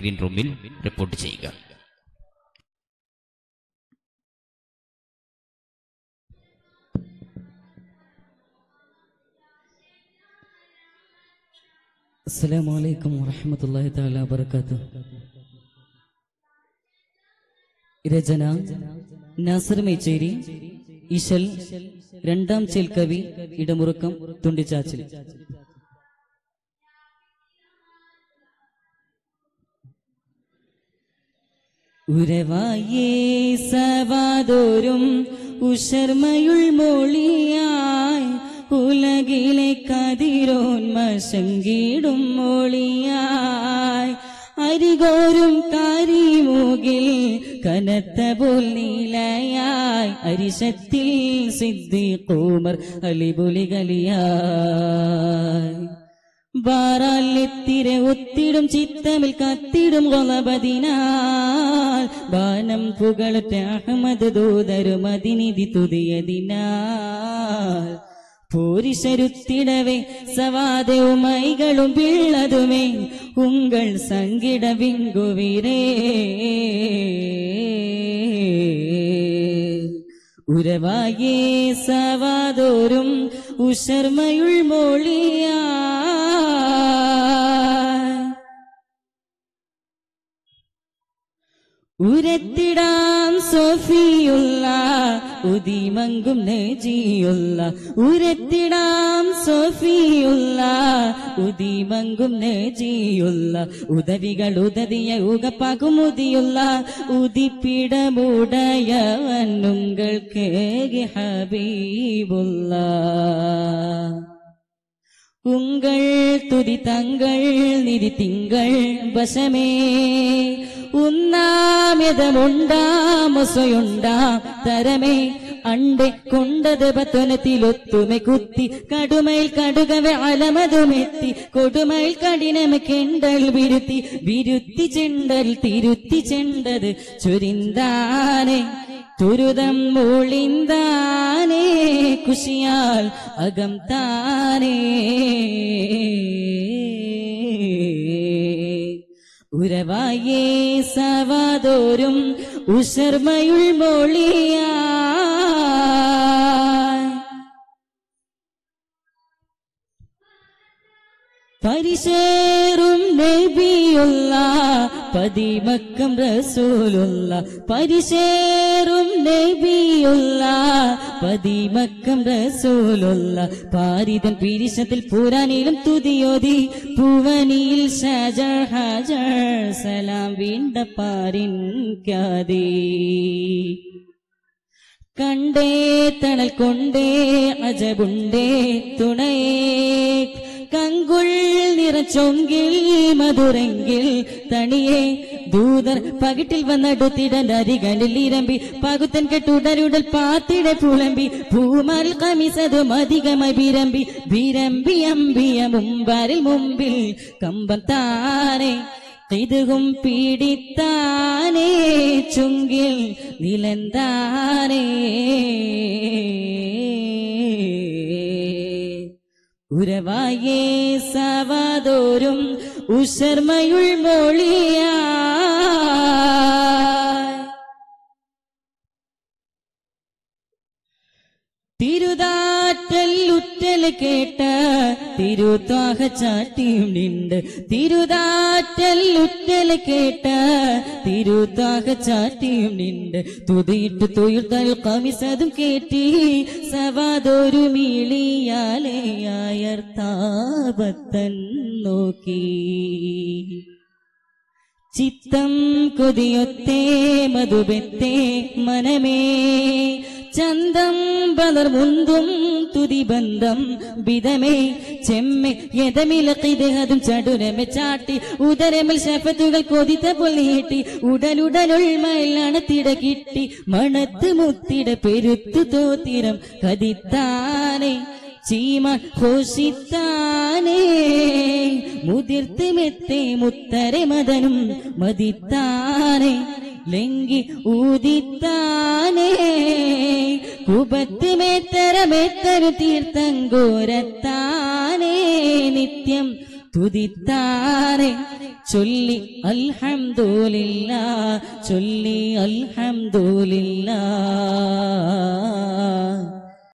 green റൂമിൽ report ചെയ്യുക السلام عليكم ورحمة الله تعالى وبركاته രചന നാസർ മേച്ചേരി ഇശൽ രണ്ടാം ചേൽക്കവി ഇടമുറുക്കം തുണ്ടിച്ചാച്ചിൽ ഉരവായേ സവാദോരും ഉഷർമയുൾ മൊളിയായി ഉലകിലെ കതിരോന്മശങ്കീടും മൊളിയായി അരികോരും കാരിമൂകിൽ കനത്ത പോൽ നീലയായി അരിശത്തിൽ സിദ്ധി കൂമർ അലിപുലി കലിയായി ബാറാലെത്തിര ഒത്തിടും ചിത്തമിൽ കത്തിടും കൊലപതിനാൽ ബാനം പുകളറ്റ അഹമ്മദ് ദൂതരും അതിനിധി തുതിയതിനാൽ പോരിശരുത്തിടവേ സവാദവുമൈകളും പിള്ളതുമേ ഉങ്കൾ സങ്കിട വിങ്കുവിരേ ഉരവായേ സവാദോരും ഉഷർമയുൾ മൊഴിയാ ഉരത്തിടാം സോഫിയുള്ള ഉദിമങ്കും നെജിയുള്ള ഉരത്തിടാം സോഫിയുള്ള ഉദിമങ്കും നെജിയുള്ള ഉദവികൾ ഉദതിയ ഉകപ്പാകും ഉദിയുള്ള ഉദിപ്പിടമുടയവന്നുങ്ങൾക്ക് ഹബീബുള്ള உங்கள் துதி தங்கள் நிதி திங்கள் வசமே ഉന്നാമ്യതമുണ്ടാമൊസയുണ്ടാം തരമേ അണ്ടെ കൊണ്ടത് പത്തനത്തിലൊത്തുമെ കുത്തി കടുമയിൽ കടുകവെ അലമതുമെത്തി കൊടുമയിൽ കഠിനമെ കെണ്ടൽ വിരുത്തി വിരുത്തി ചെണ്ടൽ തിരുത്തി ചെണ്ടത് ചുരിന്താനെ തുരുതം മൂളിന്താനേ കുശിയാൽ അകം താനേ ഉരവായേ സവാദോരും ഉഷർമയുൾ മൊളിയാ പരിശേറും നബിയുള്ള പതിമക്കം റസൂലുള്ള പരിശേറും നബിയുള്ള പതിമക്കം റസൂലുള്ള പാരിതൻ പിരിശത്തിൽ പുരാനിലും തുതിയോതി പൂവനിയിൽ ഷജർ ഹജർ സലാം വീണ്ട പാരിൻ ഖ്യാതി കണ്ടേ തണൽ കൊണ്ടേ അജബുണ്ടേ തുണയേ കങ്കുൾ നിറച്ചൊങ്കിൽ മധുരെങ്കിൽ തണിയെ ദൂതർ പകിട്ടിൽ വന്നടുത്തിടൻ അരികനിൽ ഇരമ്പി പകുത്തൻ കെട്ടുടരുടൽ പാത്തിട പുളമ്പി പൂമാൽ കമിസതും അധികമായി ബിരമ്പി ബിരമ്പി അമ്പിയ മുമ്പാരിൽ മുമ്പിൽ കമ്പം താനെ ഇതുകും പീഡിത്താനേ ചുങ്കിൽ നിലന്താനേ ഉരവായേ സവാദോരും ഉഷർമയുൾ മൊഴിയാ തിരുതാറ്റൽ ഉറ്റൽ കേട്ട തിരുത്വാഹ ചാട്ടിയും നിണ്ട് തിരുതാറ്റൽ ഉറ്റൽ കേട്ട തിരുത്വാഹ ചാട്ടിയും നിണ്ട് തുതിയിട്ട് തുയിർത്തൽ കമിസതും കേട്ടി സവാദൊരു മീളിയാലേ അയർത്താപത്തൻ നോക്കി ചിത്തം കൊതിയൊത്തേ മധുബെത്തേ മനമേ ചന്തം ബലർ മുന്തും തുതിബന്ധം ബിതമേ ചെമ്മെ യഥമിലക്കിതതും ചടുരമെ ചാട്ടി ഉദരമിൽ ശപത്തുകൾ കൊതിത്ത പൊളിയേട്ടി ഉടലുടലുൾമയിലാണ് തിട കിട്ടി മണത്ത് മുത്തിട പെരുത്തു തോത്തിരം കതിത്താനേ ചീമ ഘോഷിത്താനേ മുതിർത്ത് മെത്തെ മുത്തരെ മദനും മതിത്താനേ ലങ്കി ഊതിത്താനേ കുപത്ത് മേത്തര മേത്തരു തീർത്ഥങ്കോരത്താനേ നിത്യം തുതിത്താനേ ചൊല്ലി അൽഹംദുലില്ലാ ചൊല്ലി അൽഹംദുലില്ലാ